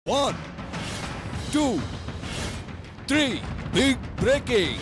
One, two, three. Big breaking.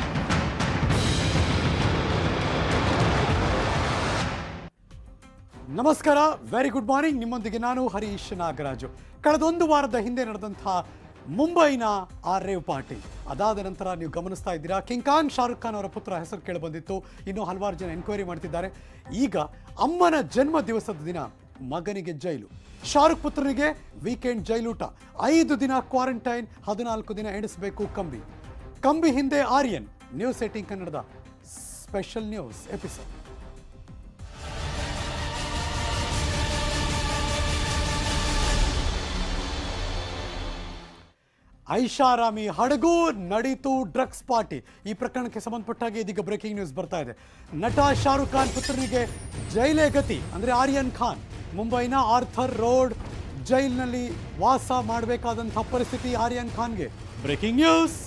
ನಮಸ್ಕಾರ very good morning ನಿಮ್ಮೊಂದಿಗೆ ನಾನು ಹರೀಶ್ ನಾಗರಾಜು ಕಳೆದೊಂದು ವಾರದ ಹಿಂದೆ ನಡೆದಂತಹ ಮುಂಬೈನ ಆ ರೇವ್ ಪಾರ್ಟಿ ಅದಾದ ನಂತರ ನೀವು ಗಮನಿಸ್ತಾ ಇದ್ದೀರಾ ಕಿಂಕಾಂಗ್ ಶಾರುಖ್ ಖಾನ್ ಅವರ ಪುತ್ರ ಹೆಸರು ಕೇಳಿಬಂದಿತ್ತು ಇನ್ನೂ ಹಲವಾರು ಜನ ಎನ್ಕ್ವೈರಿ ಮಾಡ್ತಿದ್ದಾರೆ ಈಗ ಅಮ್ಮನ ಜನ್ಮ ದಿವಸದ ದಿನ ಮಗನಿಗೆ ಜೈಲು ಶಾರುಖ್ ಪುತ್ರನಿಗೆ ವೀಕೆಂಡ್ ಜೈಲೂಟ ಐದು ದಿನ ಕ್ವಾರಂಟೈನ್ ಹದಿನಾಲ್ಕು ದಿನ ಎಣಿಸಬೇಕು ಕಂಬಿ ಕಂಬಿ ಹಿಂದೆ ಆರ್ಯನ್ ನ್ಯೂಸ್ ಏಟಿಂಗ್ ಕನ್ನಡದ ಸ್ಪೆಷಲ್ ನ್ಯೂಸ್ ಎಪಿಸೋಡ್ ಐಷಾರಾಮಿ ಹಡಗು ನಡೀತು ಡ್ರಗ್ಸ್ ಪಾರ್ಟಿ ಈ ಪ್ರಕರಣಕ್ಕೆ ಸಂಬಂಧಪಟ್ಟ ಹಾಗೆ ಇದೀಗ ಬ್ರೇಕಿಂಗ್ ನ್ಯೂಸ್ ಬರ್ತಾ ಇದೆ ನಟ ಶಾರುಖ್ ಖಾನ್ ಪುತ್ರನಿಗೆ ಜೈಲೇ ಗತಿ ಅಂದ್ರೆ ಆರ್ಯನ್ ಖಾನ್ ಮುಂಬೈನ ಆರ್ಥರ್ ರೋಡ್ ಜೈಲಿನಲ್ಲಿ ವಾಸ ಮಾಡಬೇಕಾದಂತಹ ಪರಿಸ್ಥಿತಿ ಆರ್ಯನ್ ಖಾನ್ಗೆ ಬ್ರೇಕಿಂಗ್ ನ್ಯೂಸ್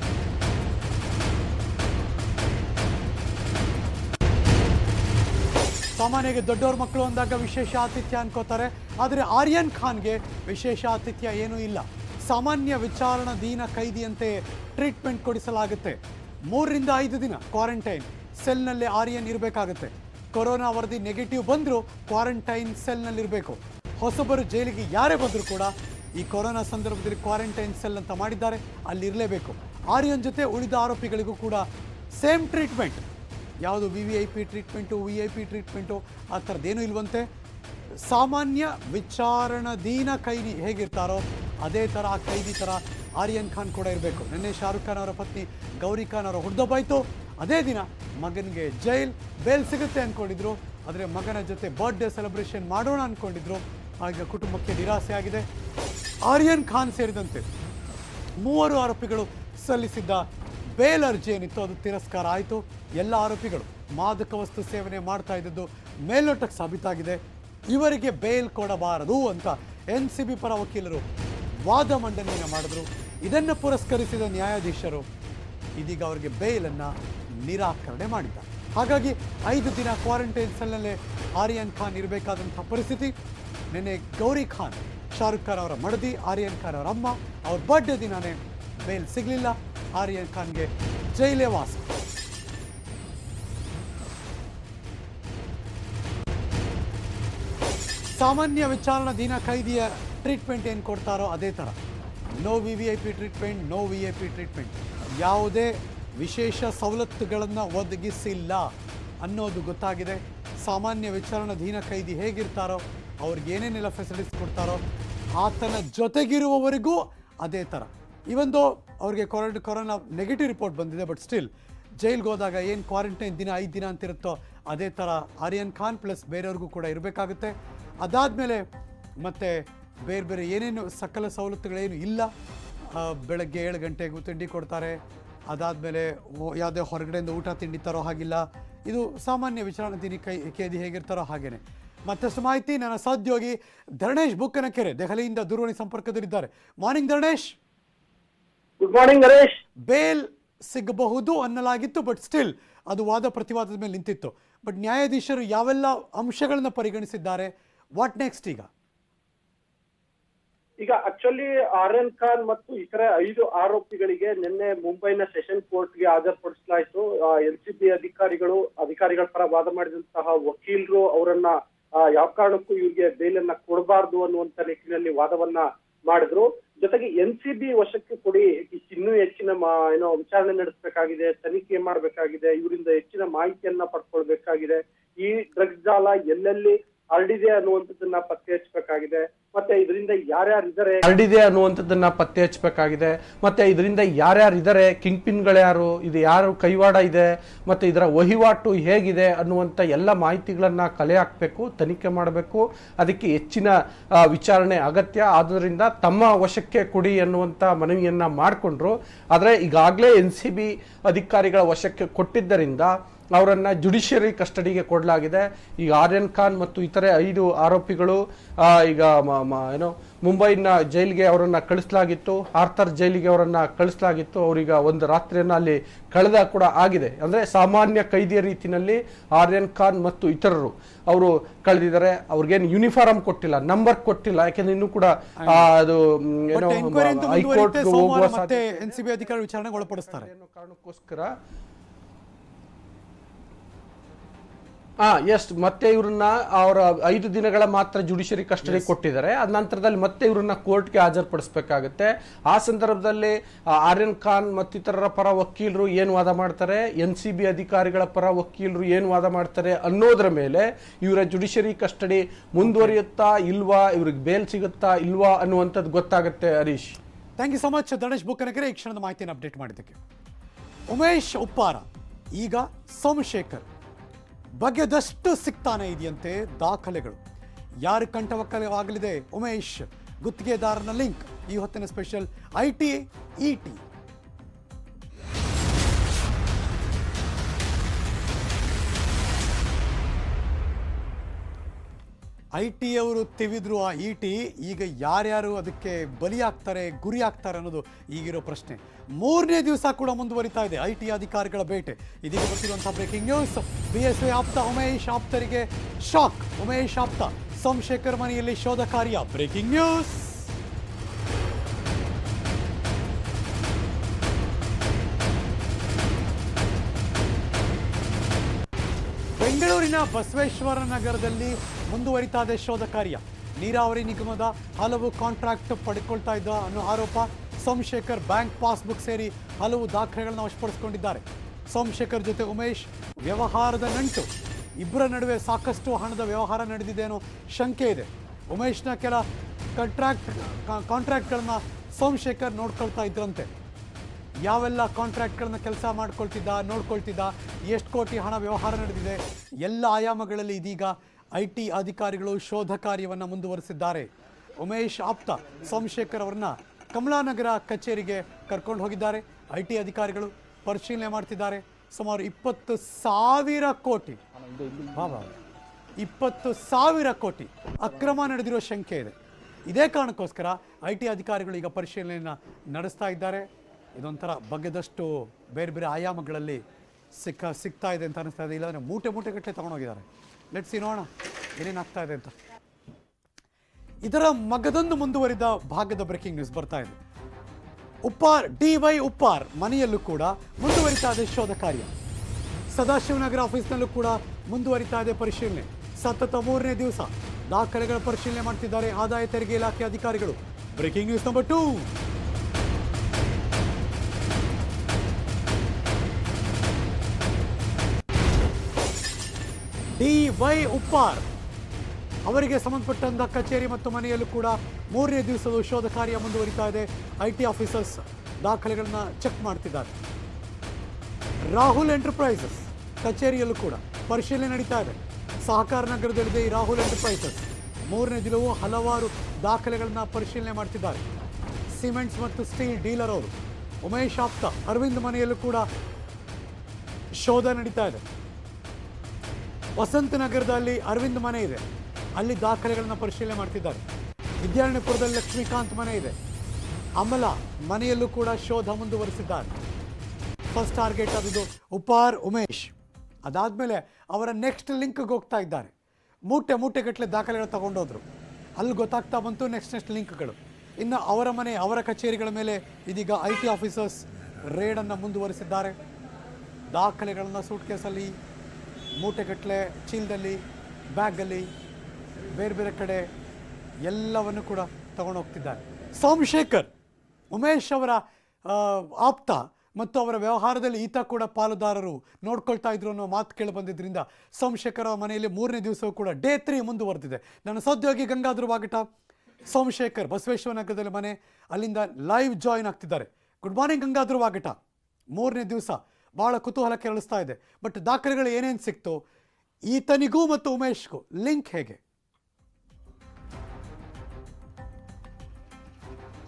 ಸಾಮಾನ್ಯವಾಗಿ ದೊಡ್ಡವ್ರ ಮಕ್ಕಳು ಅಂದಾಗ ವಿಶೇಷ ಆತಿಥ್ಯ ಅನ್ಕೋತಾರೆ ಆದರೆ ಆರ್ಯನ್ ಖಾನ್ಗೆ ವಿಶೇಷ ಆತಿಥ್ಯ ಏನೂ ಇಲ್ಲ ಸಾಮಾನ್ಯ ವಿಚಾರಣಾಧೀನ ಕೈದಿಯಂತೆ ಟ್ರೀಟ್ಮೆಂಟ್ ಕೊಡಿಸಲಾಗುತ್ತೆ ಮೂರರಿಂದ ಐದು ದಿನ ಕ್ವಾರಂಟೈನ್ ಸೆಲ್ನಲ್ಲಿ ಆರ್ಯನ್ ಇರಬೇಕಾಗುತ್ತೆ ಕೊರೋನಾ ವರದಿ ನೆಗೆಟಿವ್ ಬಂದರೂ ಕ್ವಾರಂಟೈನ್ ಸೆಲ್ನಲ್ಲಿರಬೇಕು ಹೊಸಬರು ಜೈಲಿಗೆ ಯಾರೇ ಬಂದರೂ ಕೂಡ ಈ ಕೊರೋನಾ ಸಂದರ್ಭದಲ್ಲಿ ಕ್ವಾರಂಟೈನ್ ಸೆಲ್ ಅಂತ ಮಾಡಿದ್ದಾರೆ ಅಲ್ಲಿ ಇರಲೇಬೇಕು ಆರ್ಯನ್ ಜೊತೆ ಉಳಿದ ಆರೋಪಿಗಳಿಗೂ ಕೂಡ ಸೇಮ್ ಟ್ರೀಟ್ಮೆಂಟ್ ಯಾವುದು V V I P treatment V I P treatment ಆ ಥರದ್ದೇನೂ ಇಲ್ವಂತೆ ಸಾಮಾನ್ಯ ವಿಚಾರಣಾಧೀನ ಕೈದಿ ಹೇಗಿರ್ತಾರೋ ಅದೇ ಥರ ಆ ಕೈದಿ ಥರ ಆರ್ಯನ್ ಖಾನ್ ಕೂಡ ಇರಬೇಕು ನಿನ್ನೆ ಶಾರುಖ್ ಖಾನ್ ಅವರ ಪತ್ನಿ ಗೌರಿ ಖಾನ್ ಅವರ ಹುಡ್ದಬ್ಬಾಯ್ತು ಅದೇ ದಿನ ಮಗನಿಗೆ ಜೈಲ್ ಬೇಲ್ ಸಿಗುತ್ತೆ ಅಂದ್ಕೊಂಡಿದ್ರು ಆದರೆ ಮಗನ ಜೊತೆ ಬರ್ತ್ಡೇ ಸೆಲೆಬ್ರೇಷನ್ ಮಾಡೋಣ ಅಂದ್ಕೊಂಡಿದ್ರು ಆಗ ಕುಟುಂಬಕ್ಕೆ ನಿರಾಸೆ ಆಗಿದೆ ಆರ್ಯನ್ ಖಾನ್ ಸೇರಿದಂತೆ ಮೂವರು ಆರೋಪಿಗಳು ಸಲ್ಲಿಸಿದ್ದ ಬೇಲ್ ಅರ್ಜಿ ಏನಿತ್ತು ಅದು ತಿರಸ್ಕಾರ ಆಯಿತು ಎಲ್ಲ ಆರೋಪಿಗಳು ಮಾದಕ ವಸ್ತು ಸೇವನೆ ಮಾಡ್ತಾ ಇದ್ದದ್ದು ಮೇಲ್ನೋಟಕ್ಕೆ ಸಾಬೀತಾಗಿದೆ ಇವರಿಗೆ ಬೇಲ್ ಕೊಡಬಾರದು ಅಂತ ಎನ್ ಸಿ ಬಿ ಪರ ವಕೀಲರು ವಾದ ಮಂಡನೆಯನ್ನು ಮಾಡಿದ್ರು ಇದನ್ನು ಪುರಸ್ಕರಿಸಿದ ನ್ಯಾಯಾಧೀಶರು ಇದೀಗ ಅವರಿಗೆ ಬೇಲನ್ನು ನಿರಾಕರಣೆ ಮಾಡಿದ್ದಾರೆ ಹಾಗಾಗಿ ಐದು ದಿನ ಕ್ವಾರಂಟೈನ್ ಸೆಲ್ನಲ್ಲೇ ಆರ್ಯನ್ ಖಾನ್ ಇರಬೇಕಾದಂಥ ಪರಿಸ್ಥಿತಿ ನಿನ್ನೆ ಗೌರಿ ಖಾನ್ ಶಾರುಖ್ ಖಾನ್ ಅವರ ಮಡದಿ ಆರ್ಯನ್ ಖಾನ್ ಅವರ ಅಮ್ಮ ಅವ್ರ ಬರ್ಡೇ ದಿನಾನೇ ಬೇಲ್ ಸಿಗಲಿಲ್ಲ ಆರ್ಯನ್ ಖಾನ್ಗೆ ಜೈಲೇ ವಾಸ ಸಾಮಾನ್ಯ ವಿಚಾರಣಾಧೀನ ಕೈದಿಯ ಟ್ರೀಟ್ಮೆಂಟ್ ಏನು ಕೊಡ್ತಾರೋ ಅದೇ ಥರ no V V I P treatment no V I P treatment ಯಾವುದೇ ವಿಶೇಷ ಸವಲತ್ತುಗಳನ್ನು ಒದಗಿಸಿಲ್ಲ ಅನ್ನೋದು ಗೊತ್ತಾಗಿದೆ ಸಾಮಾನ್ಯ ವಿಚಾರಣಾಧೀನ ಕೈದಿ ಹೇಗಿರ್ತಾರೋ ಅವ್ರಿಗೆ ಏನೇನೆಲ್ಲ ಫೆಸಿಲಿಟೀಸ್ ಕೊಡ್ತಾರೋ ಆತನ ಜೊತೆಗಿರುವವರಿಗೂ ಅದೇ ಥರ ಇವೊಂದು ಅವ್ರಿಗೆ ಕೊರೋನಾ ಕೊರೋನಾ ನೆಗೆಟಿವ್ ರಿಪೋರ್ಟ್ ಬಂದಿದೆ ಬಟ್ ಸ್ಟಿಲ್ ಜೈಲ್ಗೆ ಹೋದಾಗ ಏನು ಕ್ವಾರಂಟೈನ್ ದಿನ ಐದು ದಿನ ಅಂತಿರುತ್ತೋ ಅದೇ ಥರ ಆರ್ಯನ್ ಖಾನ್ ಪ್ಲಸ್ ಬೇರೆಯವ್ರಿಗೂ ಕೂಡ ಇರಬೇಕಾಗುತ್ತೆ ಅದಾದಮೇಲೆ ಮತ್ತೆ ಬೇರೆ ಬೇರೆ ಏನೇನು ಸಕಲ ಸವಲತ್ತುಗಳೇನು ಇಲ್ಲ ಆ, ಬೆಳಗ್ಗೆ ಏಳು ಗಂಟೆಗೂ ತಿಂಡಿ ಕೊಡ್ತಾರೆ ಅದಾದಮೇಲೆ ಯಾವುದೇ ಹೊರಗಡೆಯಿಂದ ಊಟ ತಿಂಡಿ ತರೋ ಹಾಗಿಲ್ಲ ಇದು ಸಾಮಾನ್ಯ ವಿಚಾರಣಾಧೀನಿ ಕೈ ಕೇದಿ ಹೇಗಿರ್ತಾರೋ ಹಾಗೇನೆ ಮತ್ತಷ್ಟು ಮಾಹಿತಿ ನನ್ನ ಸಹೋದ್ಯೋಗಿ ಧರಣೇಶ್ ಬುಕ್ಕನಕೆರೆ ದೆಹಲಿಯಿಂದ ದೂರವಾಣಿ ಸಂಪರ್ಕದಲ್ಲಿದ್ದಾರೆ morning Dharanesh good morning Haresh bail ಸಿಗಬಹುದು ಅನ್ನಲಾಗಿತ್ತು ಬಟ್ ಸ್ಟಿಲ್ ಅದು ವಾದ ಪ್ರತಿವಾದದ ಮೇಲೆ ನಿಂತಿತ್ತು ಬಟ್ ನ್ಯಾಯಾಧೀಶರು ಯಾವೆಲ್ಲ ಅಂಶಗಳನ್ನು ಪರಿಗಣಿಸಿದ್ದಾರೆ ವಾಟ್ ನೆಕ್ಸ್ಟ್ ಈಗ ಈಗ ಆಕ್ಚುಲಿ ಆರ್ಯನ್ ಖಾನ್ ಮತ್ತು ಇತರ ಐದು ಆರೋಪಿಗಳಿಗೆ ನಿನ್ನೆ ಮುಂಬೈನ ಸೆಷನ್ ಕೋರ್ಟ್ಗೆ ಹಾಜರುಪಡಿಸಲಾಯಿತು ಎನ್ ಸಿ ಬಿ ಅಧಿಕಾರಿಗಳು ಅಧಿಕಾರಿಗಳ ಪರ ವಾದ ಮಾಡಿದಂತಹ ವಕೀಲರು ಅವರನ್ನ ಆ, ಯಾವ ಕಾರಣಕ್ಕೂ ಇವ್ರಿಗೆ ಬೇಲನ್ನ ಕೊಡಬಾರ್ದು ಅನ್ನುವಂತ ನಿಟ್ಟಿನಲ್ಲಿ ವಾದವನ್ನ ಮಾಡಿದ್ರು ಜೊತೆಗೆ ಎನ್ ಸಿ ಬಿ ವಶಕ್ಕೆ ಕೊಡಿ ಇನ್ನೂ ಹೆಚ್ಚಿನ ಮಾ- ಏನೋ ವಿಚಾರಣೆ ನಡೆಸಬೇಕಾಗಿದೆ ತನಿಖೆ ಮಾಡಬೇಕಾಗಿದೆ ಇವರಿಂದ ಹೆಚ್ಚಿನ ಮಾಹಿತಿಯನ್ನ ಪಡ್ಕೊಳ್ಬೇಕಾಗಿದೆ ಈ ಡ್ರಗ್ಸ್ ಜಾಲ ಎಲ್ಲೆಲ್ಲಿ ಹರಡಿದೆ ಅನ್ನುವಂಥದ್ದನ್ನ ಪತ್ತೆ ಹಚ್ಚಬೇಕಾಗಿದೆ ಮತ್ತೆ ಇದರಿಂದ ಯಾರ್ಯಾರು ಇದ್ದಾರೆ ಹರಡಿದೆ ಅನ್ನುವಂಥದ್ದನ್ನ ಪತ್ತೆ ಹಚ್ಚಬೇಕಾಗಿದೆ ಮತ್ತೆ ಇದರಿಂದ ಯಾರ್ಯಾರು ಇದ್ದಾರೆ ಕಿಂಗ್ ಪಿನ್ಗಳು ಯಾರು ಇದು ಯಾರು ಕೈವಾಡ ಇದೆ ಮತ್ತೆ ಇದರ ವಹಿವಾಟು ಹೇಗಿದೆ ಅನ್ನುವಂಥ ಎಲ್ಲ ಮಾಹಿತಿಗಳನ್ನ ಕಲೆ ಹಾಕಬೇಕು ತನಿಖೆ ಮಾಡಬೇಕು ಅದಕ್ಕೆ ಹೆಚ್ಚಿನ ಆ, ವಿಚಾರಣೆ ಅಗತ್ಯ ಆದ್ದರಿಂದ ತಮ್ಮ ವಶಕ್ಕೆ ಕೊಡಿ ಅನ್ನುವಂಥ ಮನವಿಯನ್ನ ಮಾಡಿಕೊಂಡ್ರು ಆದರೆ ಈಗಾಗಲೇ ಎನ್ ಸಿ ಬಿ ಅಧಿಕಾರಿಗಳ ವಶಕ್ಕೆ ಕೊಟ್ಟಿದ್ದರಿಂದ ಅವರನ್ನ ಜುಡಿಷಿಯರಿ ಕಸ್ಟಡಿಗೆ ಕೊಡಲಾಗಿದೆ ಈಗ ಆರ್ಯನ್ ಖಾನ್ ಮತ್ತು ಇತರೆ ಐದು ಆರೋಪಿಗಳು ಆ, ಈಗ ಮ- ಮ- ಏನೋ ಮುಂಬೈನ ಜೈಲಿಗೆ ಅವರನ್ನ ಕಳಿಸಲಾಗಿತ್ತು ಆರ್ಥರ್ ಜೈಲಿಗೆ ಅವರನ್ನ ಕಳಿಸಲಾಗಿತ್ತು ಅವರೀಗ ಒಂದು ರಾತ್ರಿಯನ್ನ ಅಲ್ಲಿ ಕಳೆದ ಕೂಡ ಆಗಿದೆ ಅಂದ್ರೆ ಸಾಮಾನ್ಯ ಕೈದಿಯ ರೀತಿಯಲ್ಲಿ ಆರ್ಯನ್ ಖಾನ್ ಮತ್ತು ಇತರರು ಅವರು ಕಳೆದಿದ್ದಾರೆ ಅವ್ರಿಗೇನು ಯೂನಿಫಾರ್ಮ್ ಕೊಟ್ಟಿಲ್ಲ ನಂಬರ್ ಕೊಟ್ಟಿಲ್ಲ ಯಾಕೆಂದ್ರೆ ಇನ್ನೂ ಕೂಡ ಆ, ಅದು ಮ್, ಏನೋ ಬಟ್ ಎಂಕ್ವೈರಿ ಅಂತೂ ಮುಂದುವರಿಯುತ್ತೆ ಹೈಕೋರ್ಟ್ಗೆ ಸೋಮವಾರ ಹೋಗುವ ಮತ್ತೆ ಸಾಧ್ಯತೆ ಎನ್ ಸಿ ಬಿ ಅಧಿಕಾರಿ ವಿಚಾರಣೆಗೆ ಒಳಪಡಿಸ್ತಾರೆ ಅನ್ನೋ ಕಾರಣಕ್ಕೋಸ್ಕರ ಆ ಎಸ್ ಮತ್ತೆ ಇವ್ರನ್ನ ಅವರ ಐದು ದಿನಗಳ ಮಾತ್ರ ಜುಡಿಷಿಯರಿ ಕಸ್ಟಡಿ ಕೊಟ್ಟಿದ್ದಾರೆ ಅದ ನಂತರದಲ್ಲಿ ಮತ್ತೆ ಇವ್ರನ್ನ ಕೋರ್ಟ್ಗೆ ಹಾಜರುಪಡಿಸಬೇಕಾಗುತ್ತೆ ಆ ಸಂದರ್ಭದಲ್ಲಿ ಆ, ಆರ್ಯನ್ ಖಾನ್ ಮತ್ತಿತರರ ಪರ ವಕೀಲರು ಏನು ವಾದ ಮಾಡ್ತಾರೆ ಎನ್ ಸಿ ಬಿ ಅಧಿಕಾರಿಗಳ ಪರ ವಕೀಲರು ಏನು ವಾದ ಮಾಡ್ತಾರೆ ಅನ್ನೋದ್ರ ಮೇಲೆ ಇವರ ಜುಡಿಷಿಯರಿ ಕಸ್ಟಡಿ ಮುಂದುವರಿಯುತ್ತಾ ಇಲ್ವಾ ಇವ್ರಿಗೆ ಬೇಲ್ ಸಿಗುತ್ತಾ ಇಲ್ವಾ ಅನ್ನುವಂಥದ್ದು ಗೊತ್ತಾಗುತ್ತೆ Harish thank you so much Dhanesh Bukkanagere ಈ ಕ್ಷಣದ ಮಾಹಿತಿಯನ್ನು ಅಪ್ಡೇಟ್ ಮಾಡಿದ್ದಕ್ಕೆ ಉಮೇಶ್ ಉಪ್ಪಾರ ಈಗ ಸೋಮಶೇಖರ್ ಬಗೆದಷ್ಟು ಸಿಗ್ತಾನೆ ಇದೆಯಂತೆ ದಾಖಲೆಗಳು ಯಾರು ಕಂಠವಕ್ಕಲವಾಗಲಿದೆ ಉಮೇಶ್ ಗುತ್ತಿಗೆದಾರನ ಲಿಂಕ್ ಈ ಹೊತ್ತಿನ special I T E T I T ಅವರು ತೆಗೆದ್ರು ಆ ಇ ಟಿ ಈಗ ಯಾರ್ಯಾರು ಅದಕ್ಕೆ ಬಲಿಯಾಗ್ತಾರೆ ಗುರಿ ಆಗ್ತಾರೆ ಅನ್ನೋದು ಈಗಿರೋ ಪ್ರಶ್ನೆ ಮೂರನೇ ದಿವಸ ಕೂಡ ಮುಂದುವರಿತಾ ಇದೆ ಐ ಟಿ ಅಧಿಕಾರಿಗಳ ಬೇಟೆ ಇದೀಗ ಬರ್ತಿರುವಂತಹ breaking news B S I ಆಪ್ತ ಉಮೇಶ್ ಆಪ್ತರಿಗೆ ಶಾಕ್ ಉಮೇಶ್ ಆಪ್ತ ಸೋಮಶೇಖರ್ ಮನೆಯಲ್ಲಿ ಶೋಧ ಕಾರ್ಯ ಬ್ರೇಕಿಂಗ್ ನ್ಯೂಸ್ ಬೆಂಗಳೂರಿನ ಬಸವೇಶ್ವರ ನಗರದಲ್ಲಿ ಮುಂದುವರಿತಾ ಇದೆ ಶೋಧ ಕಾರ್ಯ ನೀರಾವರಿ ನಿಗಮದ ಹಲವು ಕಾಂಟ್ರಾಕ್ಟ್ ಪಡ್ಕೊಳ್ತಾ ಇದ್ದ ಅನ್ನೋ ಆರೋಪ ಸೋಮಶೇಖರ್ ಬ್ಯಾಂಕ್ ಪಾಸ್ಬುಕ್ ಸೇರಿ ಹಲವು ದಾಖಲೆಗಳನ್ನು ವಶಪಡಿಸಿಕೊಂಡಿದ್ದಾರೆ ಸೋಮಶೇಖರ್ ಜೊತೆ ಉಮೇಶ್ ವ್ಯವಹಾರದ ನಂಟು ಇಬ್ಬರ ನಡುವೆ ಸಾಕಷ್ಟು ಹಣದ ವ್ಯವಹಾರ ನಡೆದಿದೆ ಅನ್ನೋ ಶಂಕೆ ಇದೆ ಉಮೇಶ್ನ ಕೆಲ ಕಾಂಟ್ರಾಕ್ಟ್ ಕಾಂಟ್ರಾಕ್ಟ್ಗಳನ್ನ ಸೋಮಶೇಖರ್ ನೋಡ್ಕೊಳ್ತಾ ಇದ್ರಂತೆ ಯಾವೆಲ್ಲ ಕಾಂಟ್ರಾಕ್ಟ್ಗಳನ್ನ ಕೆಲಸ ಮಾಡ್ಕೊಳ್ತಿದ್ದ ನೋಡ್ಕೊಳ್ತಿದ್ದ ಎಷ್ಟು ಕೋಟಿ ಹಣ ವ್ಯವಹಾರ ನಡೆದಿದೆ ಎಲ್ಲ ಆಯಾಮಗಳಲ್ಲಿ ಇದೀಗ ಐ ಟಿ ಅಧಿಕಾರಿಗಳು ಶೋಧ ಕಾರ್ಯವನ್ನು ಮುಂದುವರಿಸಿದ್ದಾರೆ ಉಮೇಶ್ ಆಪ್ತ ಸೋಮಶೇಖರ್ ಅವರನ್ನ ಕಮಲಾನಗರ ಕಚೇರಿಗೆ ಕರ್ಕೊಂಡು ಹೋಗಿದ್ದಾರೆ ಐ ಟಿ ಅಧಿಕಾರಿಗಳು ಪರಿಶೀಲನೆ ಮಾಡ್ತಿದ್ದಾರೆ ಸುಮಾರು ಇಪ್ಪತ್ತು ಸಾವಿರ ಕೋಟಿ ವಾ ವಾ. ಇಪ್ಪತ್ತು ಸಾವಿರ ಕೋಟಿ ಅಕ್ರಮ ನಡೆದಿರೋ ಶಂಕೆ ಇದೆ ಇದೇ ಕಾರಣಕ್ಕೋಸ್ಕರ ಐ ಟಿ ಅಧಿಕಾರಿಗಳು ಈಗ ಪರಿಶೀಲನೆಯನ್ನು ನಡೆಸ್ತಾ ಇದ್ದಾರೆ ಇದೊಂಥರ ಬಗೆದಷ್ಟು ಬೇರೆ ಬೇರೆ ಆಯಾಮಗಳಲ್ಲಿ ಸಿಕ್ಕ ಸಿಗ್ತಾ ಇದೆ ಅಂತ ಅನಿಸ್ತಾ ಇದೆ ಇಲ್ಲಾಂದರೆ ಮೂಟೆ ಮೂಟೆ ಗಟ್ಟಲೆ ತಗೊಂಡೋಗಿದ್ದಾರೆ ಲೆಟ್ಸ್ ನೋಡೋಣ ಏನೇನಾಗ್ತಾ ಇದೆ ಅಂತ ಇದರ ಮಗದೊಂದು ಮುಂದುವರಿದ ಭಾಗದ ಬ್ರೇಕಿಂಗ್ ನ್ಯೂಸ್ ಬರ್ತಾ ಇದೆ ಉಪ್ಪಾರ್ ಡಿ ವೈ ಉಪ್ಪಾರ್ ಮನೆಯಲ್ಲೂ ಕೂಡ ಮುಂದುವರಿತಾ ಇದೆ ಶೋಧ ಕಾರ್ಯ ಸದಾಶಿವನಗರ ಆಫೀಸ್ನಲ್ಲೂ ಕೂಡ ಮುಂದುವರಿತಾ ಇದೆ ಪರಿಶೀಲನೆ ಸತತ ಮೂರನೇ ದಿವಸ ದಾಖಲೆಗಳ ಪರಿಶೀಲನೆ ಮಾಡ್ತಿದ್ದಾರೆ ಆದಾಯ ತೆರಿಗೆ ಇಲಾಖೆ ಅಧಿಕಾರಿಗಳು breaking news number two D Y Uppar ಅವರಿಗೆ ಸಂಬಂಧಪಟ್ಟಂತ ಕಚೇರಿ ಮತ್ತು ಮನೆಯಲ್ಲೂ ಕೂಡ ಮೂರನೇ ದಿವಸದ ಶೋಧ ಕಾರ್ಯ ಮುಂದುವರಿತಾ ಇದೆ ಐ ಟಿ ಆಫೀಸರ್ಸ್ ದಾಖಲೆಗಳನ್ನ ಚೆಕ್ ಮಾಡ್ತಿದ್ದಾರೆ ರಾಹುಲ್ ಎಂಟರ್ಪ್ರೈಸಸ್ ಕಚೇರಿಯಲ್ಲೂ ಕೂಡ ಪರಿಶೀಲನೆ ನಡೀತಾ ಇದೆ ಸಹಕಾರ ನಗರದಲ್ಲಿದೆ ಈ ರಾಹುಲ್ ಎಂಟರ್ಪ್ರೈಸಸ್ ಮೂರನೇ ದಿನವೂ ಹಲವಾರು ದಾಖಲೆಗಳನ್ನ ಪರಿಶೀಲನೆ ಮಾಡ್ತಿದ್ದಾರೆ ಸಿಮೆಂಟ್ಸ್ ಮತ್ತು ಸ್ಟೀಲ್ ಡೀಲರ್ ಅವರು ಉಮೇಶ್ ಆಪ್ತ ಅರವಿಂದ್ ಮನೆಯಲ್ಲೂ ಕೂಡ ಶೋಧ ನಡೀತಾ ಇದೆ ವಸಂತ ನಗರದಲ್ಲಿ ಅರವಿಂದ್ ಮನೆ ಇದೆ ಅಲ್ಲಿ ದಾಖಲೆಗಳನ್ನ ಪರಿಶೀಲನೆ ಮಾಡ್ತಿದ್ದಾರೆ ವಿದ್ಯಾರಣ್ಯಪುರದಲ್ಲಿ ಲಕ್ಷ್ಮೀಕಾಂತ್ ಮನೆ ಇದೆ ಅಮಲ ಮನೆಯಲ್ಲೂ ಕೂಡ ಶೋಧ ಮುಂದುವರಿಸಿದ್ದಾರೆ ಫಸ್ಟ್ ಟಾರ್ಗೆಟ್ ಅದು ಉಪಾರ್ ಉಮೇಶ್ ಅದಾದಮೇಲೆ ಅವರ ನೆಕ್ಸ್ಟ್ ಲಿಂಕ್ಗೆ ಹೋಗ್ತಾ ಇದ್ದಾರೆ ಮೂಟೆ ಮೂಟೆಗಟ್ಟಲೆ ದಾಖಲೆಗಳು ತಗೊಂಡೋದ್ರು ಅಲ್ಲಿ ಗೊತ್ತಾಗ್ತಾ ಬಂತು ನೆಕ್ಸ್ಟ್ ನೆಕ್ಸ್ಟ್ ಲಿಂಕ್ಗಳು ಇನ್ನು ಅವರ ಮನೆ ಅವರ ಕಚೇರಿಗಳ ಮೇಲೆ ಇದೀಗ ಐ ಟಿ ಆಫೀಸರ್ಸ್ ರೇಡನ್ನು ಮುಂದುವರಿಸಿದ್ದಾರೆ ದಾಖಲೆಗಳನ್ನು ಸೂಟ್ ಕೇಸಲ್ಲಿ ಮೂಟೆಗಟ್ಟಲೆ ಚೀಲದಲ್ಲಿ ಬ್ಯಾಗಲ್ಲಿ ಬೇರೆ ಬೇರೆ ಕಡೆ ಎಲ್ಲವನ್ನು ಕೂಡ ತಗೊಂಡು ಹೋಗ್ತಿದ್ದಾರೆ ಸೋಮಶೇಖರ್ ಉಮೇಶ್ ಅವರ ಆ, ಆಪ್ತ ಮತ್ತು ಅವರ ವ್ಯವಹಾರದಲ್ಲಿ ಈತ ಕೂಡ ಪಾಲುದಾರರು ನೋಡ್ಕೊಳ್ತಾ ಇದ್ರು ಅನ್ನೋ ಮಾತು ಕೇಳಿ ಬಂದಿದ್ದರಿಂದ ಸೋಮಶೇಖರ್ ಅವರ ಮನೆಯಲ್ಲಿ ಮೂರನೇ ದಿವಸವೂ ಕೂಡ ಡೇ ತ್ರೀ ಮುಂದುವರೆದಿದೆ ನನ್ನ ಸಹೋದ್ಯೋಗಿ ಗಂಗಾಧರ್ ವಾಗಟ ಸೋಮಶೇಖರ್ ಬಸವೇಶ್ವರ ನಗರದಲ್ಲಿ ಮನೆ ಅಲ್ಲಿಂದ ಲೈವ್ ಜಾಯಿನ್ ಆಗ್ತಿದ್ದಾರೆ ಗುಡ್ ಮಾರ್ನಿಂಗ್ ಗಂಗಾಧರ್ ವಾಗಟ ಮೂರನೇ ದಿವಸ ಭಾಳ ಕುತೂಹಲ ಕೆರಳಿಸ್ತಾ ಇದೆ ಬಟ್ ದಾಖಲೆಗಳು ಏನೇನು ಸಿಕ್ತು ಈತನಿಗೂ ಮತ್ತು ಉಮೇಶ್ಗೂ ಲಿಂಕ್ ಹೇಗೆ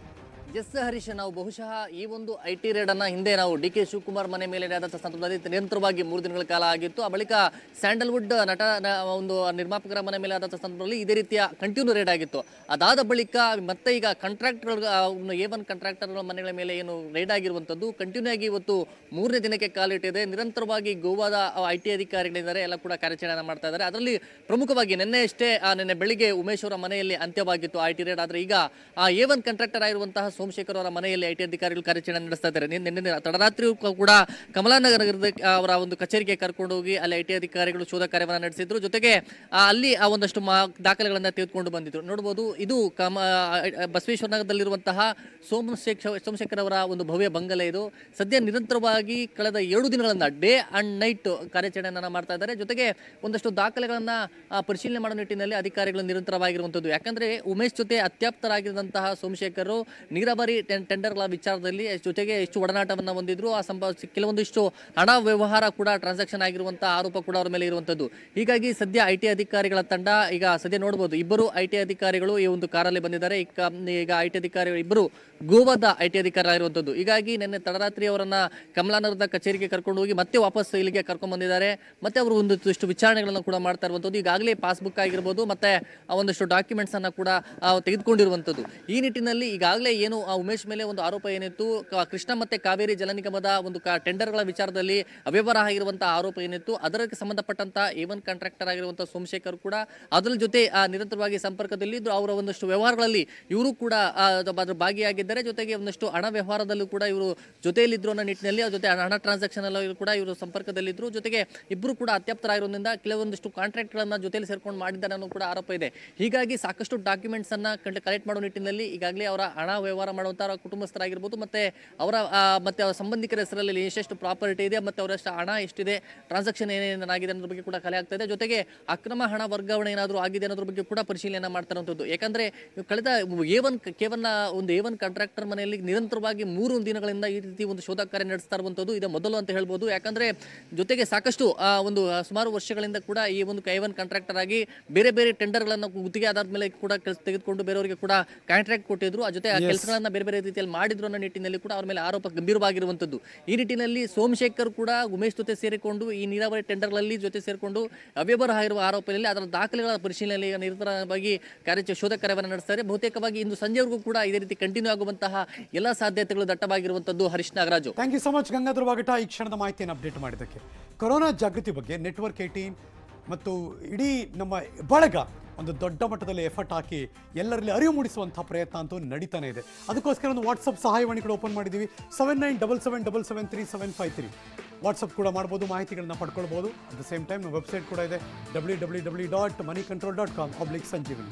ಎಸ್ ಹರೀಶ್ ನಾವು ಬಹುಶಃ ಈ ಒಂದು ಐ ಟಿ ರೇಡ್ ಅನ್ನ ಹಿಂದೆ ನಾವು ಡಿ ಕೆ ಶಿವಕುಮಾರ್ ಮನೆ ಮೇಲೆ ಆದಂತಹ ಸಂದರ್ಭದಲ್ಲಿ ನಿರಂತರವಾಗಿ ಮೂರು ದಿನಗಳ ಕಾಲ ಆಗಿತ್ತು ಆ ಬಳಿಕ ಸ್ಯಾಂಡಲ್ವುಡ್ ನಟ ನ- ಒಂದು ನಿರ್ಮಾಪಕರ ಮನೆ ಮೇಲೆ ಆದಂತಹ ಸಂದರ್ಭದಲ್ಲಿ ಇದೇ ರೀತಿಯ ಕಂಟಿನ್ಯೂ ರೇಡ್ ಆಗಿತ್ತು ಅದಾದ ಬಳಿಕ ಮತ್ತೆ ಈಗ ಕಾಂಟ್ರಾಕ್ಟರ್ ಎ ಒನ್ ಕಾಂಟ್ರಾಕ್ಟರ್ ಮನೆಗಳ ಮೇಲೆ ಏನು ರೇಡ್ ಆಗಿರುವಂತದ್ದು ಕಂಟಿನ್ಯೂ ಆಗಿ ಇವತ್ತು ಮೂರನೇ ದಿನಕ್ಕೆ ಕಾಲಿಟ್ಟಿದೆ ನಿರಂತರವಾಗಿ ಗೋವಾದ ಐ ಟಿ ಅಧಿಕಾರಿಗಳಿದ್ದಾರೆ ಎಲ್ಲ ಕೂಡ ಕಾರ್ಯಾಚರಣೆ ಮಾಡ್ತಾ ಇದ್ದಾರೆ ಅದರಲ್ಲಿ ಪ್ರಮುಖವಾಗಿ ನಿನ್ನೆ ಅಷ್ಟೇ ಆ, ನಿನ್ನೆ ಬೆಳಿಗ್ಗೆ ಉಮೇಶ್ ಅವರ ಮನೆಯಲ್ಲಿ ಅಂತ್ಯವಾಗಿತ್ತು ಐ ಟಿ ರೇಡ್ ಆದ್ರೆ ಈಗ ಆ ಎ ಒನ್ ಕಾಂಟ್ರಾಕ್ಟರ್ ಆಗಿರುವಂತಹ ಸೋಮಶೇಖರ್ ಅವರ ಮನೆಯಲ್ಲಿ ಐ ಟಿ ಅಧಿಕಾರಿಗಳು ಕಾರ್ಯಾಚರಣೆ ನಡೆಸ್ತಾ ಇದ್ದಾರೆ ನಿನ್ನೆ ನಿನ್ನೆ ತಡರಾತ್ರಿ ಕೂಡ ಕಮಲಾನಗರದ ಅವರ ಒಂದು ಕಚೇರಿಗೆ ಕರ್ಕೊಂಡು ಹೋಗಿ ಅಲ್ಲಿ ಐ ಟಿ ಅಧಿಕಾರಿಗಳು ಶೋಧ ಕಾರ್ಯವನ್ನು ನಡೆಸಿದ್ರು ಜೊತೆಗೆ ಆ, ಅಲ್ಲಿ ಆ ಒಂದಷ್ಟು ಮಾ ದಾಖಲೆಗಳನ್ನ ತೆಗೆದುಕೊಂಡು ಬಂದಿದ್ರು ನೋಡಬಹುದು ಇದು ಕಮ ಆ, ಬಸವೇಶ್ವರ ನಗರದಲ್ಲಿರುವಂತಹ ಸೋಮಶೇಖರ್ ಸೋಮಶೇಖರ್ ಅವರ ಒಂದು ಭವ್ಯ ಬಂಗಲೆ ಇದು ಸದ್ಯ ನಿರಂತರವಾಗಿ ಕಳೆದ ಎರಡು ದಿನಗಳಿಂದ ಡೇ ಅಂಡ್ ನೈಟ್ ಕಾರ್ಯಾಚರಣೆಯನ್ನ ಮಾಡ್ತಾ ಇದ್ದಾರೆ ಜೊತೆಗೆ ಒಂದಷ್ಟು ದಾಖಲೆಗಳನ್ನ ಆ, ಪರಿಶೀಲನೆ ಮಾಡೋ ನಿಟ್ಟಿನಲ್ಲಿ ಅಧಿಕಾರಿಗಳು ನಿರಂತರವಾಗಿರುವಂಥದ್ದು ಯಾಕಂದ್ರೆ ಉಮೇಶ್ ಜೊತೆ ಅತ್ಯಾಪ್ತರಾಗಿರುವಂತಹ ಸೋಮಶೇಖರ್ ನೀರಾವರಿ ಟೆನ್- ಟೆಂಡರ್ಗಳ ವಿಚಾರದಲ್ಲಿ ಜೊತೆಗೆ ಎಷ್ಟು ಒಡನಾಟವನ್ನ ಹೊಂದಿದ್ರು ಆ ಸಂಭವ ಕೆಲವೊಂದಿಷ್ಟು ಹಣ ವ್ಯವಹಾರ ಕೂಡ ಟ್ರಾನ್ಸಾಕ್ಷನ್ ಆಗಿರುವಂತಹ ಆರೋಪ ಕೂಡ ಅವರ ಮೇಲೆ ಇರುವಂಥದ್ದು ಹೀಗಾಗಿ ಸದ್ಯ ಐ ಟಿ ಅಧಿಕಾರಿಗಳ ತಂಡ ಈಗ ಸದ್ಯ ನೋಡಬಹುದು ಇಬ್ಬರು ಐ ಟಿ ಅಧಿಕಾರಿಗಳು ಈ ಒಂದು ಕಾರಲ್ಲಿ ಬಂದಿದ್ದಾರೆ ಈಗ ಈಗ ಐ ಟಿ ಅಧಿಕಾರಿಗಳು ಇಬ್ಬರು ಗೋವಾದ ಐ ಟಿ ಅಧಿಕಾರಿ ಆಗಿರುವಂಥದ್ದು ಹೀಗಾಗಿ ನಿನ್ನೆ ತಡರಾತ್ರಿ ಅವರನ್ನ ಕಮಲಾನಗರದ ಕಚೇರಿಗೆ ಕರ್ಕೊಂಡು ಹೋಗಿ ಮತ್ತೆ ವಾಪಸ್ ಇಲ್ಲಿಗೆ ಕರ್ಕೊಂಡು ಬಂದಿದ್ದಾರೆ ಮತ್ತೆ ಅವರು ಒಂದಿಷ್ಟು ವಿಚಾರಣೆಗಳನ್ನು ಕೂಡ ಮಾಡ್ತಾ ಇರುವಂಥದ್ದು ಈಗಾಗಲೇ ಪಾಸ್ಬುಕ್ ಆಗಿರ್ಬೋದು ಮತ್ತೆ ಆ ಒಂದಷ್ಟು ಡಾಕ್ಯುಮೆಂಟ್ಸ್ ಅನ್ನ ಕೂಡ ಆ, ತೆಗೆದುಕೊಂಡಿರುವಂಥದ್ದು ಈ ನಿಟ್ಟಿನಲ್ಲಿ ಈಗಾಗಲೇ ಏನು ಆ ಉಮೇಶ್ ಮೇಲೆ ಒಂದು ಆರೋಪ ಏನಿತ್ತು ಕ- ಕೃಷ್ಣ ಮತ್ತೆ ಕಾವೇರಿ ಜಲ ನಿಗಮದ ಒಂದು ಕಾ- ಟೆಂಡರ್ಗಳ ವಿಚಾರದಲ್ಲಿ ಅವ್ಯವಹಾರ ಆಗಿರುವಂತಹ ಆರೋಪ ಏನಿತ್ತು ಅದಕ್ಕೆ ಸಂಬಂಧಪಟ್ಟಂತ ಎ ಒನ್ ಕಾಂಟ್ರಾಕ್ಟರ್ ಆಗಿರುವಂತಹ ಸೋಮಶೇಖರ್ ಕೂಡ ಅದರ ಜೊತೆ ಆ, ನಿರಂತರವಾಗಿ ಸಂಪರ್ಕದಲ್ಲಿ ಇದ್ರು ಅವರ ಒಂದಷ್ಟು ವ್ಯವಹಾರಗಳಲ್ಲಿ ಇವರು ಕೂಡ ಆ, ಅದ್ರ ಭಾಗಿಯಾಗಿದ್ದಾರೆ ಜೊತೆಗೆ ಒಂದಷ್ಟು ಹಣ ವ್ಯವಹಾರದಲ್ಲೂ ಕೂಡ ಇವರು ಜೊತೆಯಲ್ಲಿದ್ರು ಅನ್ನೋ ನಿಟ್ಟಿನಲ್ಲಿ ಅದ್ರ ಜೊತೆ ಹಣ ಟ್ರಾನ್ಸಾಕ್ಷನ್ ಅಲ್ಲಿ ಕೂಡ ಇವರು ಸಂಪರ್ಕದಲ್ಲಿದ್ರು ಜೊತೆಗೆ ಇಬ್ಬರು ಕೂಡ ಅತ್ಯಪ್ತರಾಗಿರೋದ್ರಿಂದ ಕೆಲವೊಂದಿಷ್ಟು ಕಾಂಟ್ರಾಕ್ಟ್ಗಳನ್ನ ಜೊತೆಲಿ ಸೇರ್ಕೊಂಡು ಮಾಡಿದ್ದಾರೆ ಅನ್ನೋ ಕೂಡ ಆರೋಪ ಇದೆ ಹೀಗಾಗಿ ಸಾಕಷ್ಟು ಡಾಕ್ಯುಮೆಂಟ್ಸ್ ಅನ್ನ ಕಲೆಕ್ಟ್ ಮಾಡೋ ನಿಟ್ಟಿನಲ್ಲಿ ಈಗಾಗಲೇ ಅವರ ಹಣ ವ್ಯವಹಾರ ಮಾಡುವಂತಹ ಅವರ ಕುಟುಂಬಸ್ಥರಾಗಿರ್ಬೋದು ಮತ್ತೆ ಅವರ ಆ, ಮತ್ತೆ ಅವರ ಸಂಬಂಧಿಕರ ಹೆಸರಲ್ಲಿ ಎಷ್ಟೆಷ್ಟು ಪ್ರಾಪರ್ಟಿ ಇದೆ ಮತ್ತೆ ಅವರಷ್ಟು ಹಣ ಎಷ್ಟಿದೆ ಟ್ರಾನ್ಸಾಕ್ಷನ್ ಏನೇನಾಗಿದೆ ಅನ್ನೋದ್ರ ಬಗ್ಗೆ ಕೂಡ ಕಲೆ ಆಗ್ತಾ ಇದೆ ಜೊತೆಗೆ ಅಕ್ರಮ ಹಣ ವರ್ಗಾವಣೆ ಏನಾದರೂ ಆಗಿದೆ ಅನ್ನೋದ್ರ ಬಗ್ಗೆ ಕೂಡ ಪರಿಶೀಲನೆ ಮಾಡ್ತಾ ಇರುವಂಥದ್ದು ಯಾಕಂದ್ರೆ ಕಳೆದ ಎ ಒನ್ ಕೇವಲ ಒಂದು ಎ ಒನ್ ಕಾಂಟ್ರಾಕ್ಟರ್ ಮನೆಯಲ್ಲಿ ನಿರಂತರವಾಗಿ ಮೂರು ದಿನಗಳಿಂದ ಈ ರೀತಿ ಒಂದು ಶೋಧ ಕಾರ್ಯ ನಡೆಸ್ತಾ ಇರುವಂಥದ್ದು ಇದು ಮೊದಲು ಅಂತ ಹೇಳ್ಬೋದು ಯಾಕಂದ್ರೆ ಜೊತೆಗೆ ಸಾಕಷ್ಟು ಆ, ಒಂದು ಆ, ಸುಮಾರು ವರ್ಷಗಳಿಂದ ಕೂಡ ಈ ಒಂದು ಎ ಒನ್ ಕಾಂಟ್ರಾಕ್ಟರ್ ಆಗಿ ಬೇರೆ ಬೇರೆ ಟೆಂಡರ್ಗಳನ್ನು ಗುತ್ತಿಗೆ ಆಧಾರದ ಮೇಲೆ ಕೂಡ ಕೆಲಸ ತೆಗೆದುಕೊಂಡು ಬೇರೆಯವರಿಗೆ ಕೂಡ ಕಾಂಟ್ರಾಕ್ಟ್ ಕೊಟ್ಟಿದ್ರು ಆ ಜೊತೆ ಆ ಕೆಲಸಗಳನ್ನ ಬೇರೆ ಬೇರೆ ರೀತಿಯಲ್ಲಿ ಮಾಡಿದ್ರು ಅನ್ನೋ ನಿಟ್ಟಿನಲ್ಲಿ ಕೂಡ ಅವ್ರ ಮೇಲೆ ಆರೋಪ ಗಂಭೀರವಾಗಿರುವಂಥದ್ದು ಈ ನಿಟ್ಟಿನಲ್ಲಿ ಸೋಮಶೇಖರ್ ಕೂಡ ಉಮೇಶ್ ಜೊತೆ ಸೇರಿಕೊಂಡು ಈ ನೀರಾವರಿ ಟೆಂಡರ್ಗಳಲ್ಲಿ ಜೊತೆ ಸೇರಿಕೊಂಡು ಅವ್ಯವಹಾರ ಆಗಿರುವ ಆರೋಪದಲ್ಲಿ ಅದರ ದಾಖಲೆಗಳ ಪರಿಶೀಲನೆ ಈಗ ನಿರಂತರವಾಗಿ ಕಾರ್ಯ ಶೋಧ ಕಾರ್ಯವನ್ನು ನಡೆಸ್ತಾರೆ ಬಹುತೇಕವಾಗಿ ಇಂದು ಸಂಜೆವರೆಗೂ ಕೂಡ ಇದೇ ರೀತಿ ಕಂಟಿನ್ಯೂ ಆಗುವಂತಹ ಎಲ್ಲ ಸಾಧ್ಯತೆಗಳು ದಟ್ಟವಾಗಿರುವಂತದ್ದು Harish Nagaraju thank you so much Gangadhara Vagata ಈ ಕ್ಷಣದ ಮಾಹಿತಿಯನ್ನು ಅಪ್ಡೇಟ್ ಮಾಡಿದ್ದಕ್ಕೆ ಕೊರೋನಾ ಜಾಗೃತಿ ಬಗ್ಗೆ ನೆಟ್ವರ್ಕ್ ಏಯ್ಟೀನ್ ಮತ್ತು ಇಡೀ ನಮ್ಮ ಬಳಗ ಒಂದು ದೊಡ್ಡ ಮಟ್ಟದಲ್ಲಿ ಎಫರ್ಟ್ ಹಾಕಿ ಎಲ್ಲರಲ್ಲಿ ಅರಿವು ಮೂಡಿಸುವಂಥ ಪ್ರಯತ್ನ ಅಂತೂ ನಡೀತಾನೆ ಇದೆ ಅದಕ್ಕೋಸ್ಕರ ಒಂದು ವಾಟ್ಸಪ್ ಸಹಾಯವಾಣಿ ಕೂಡ ಓಪನ್ ಮಾಡಿದ್ದೀವಿ seven nine double seven double seven three seven five three WhatsApp ಕೂಡ ಮಾಡ್ಬೋದು ಮಾಹಿತಿಗಳನ್ನ ಪಡ್ಕೊಳ್ಬೋದು ಅಟ್ ದ ಸೇಮ್ ಟೈಮ್ ನಮ್ಮ ವೆಬ್ಸೈಟ್ ಕೂಡ ಇದೆ W W W dot Moneycontrol dot com ಅಬ್ಲಿಕ್ ಸಂಜೀವಿನಿ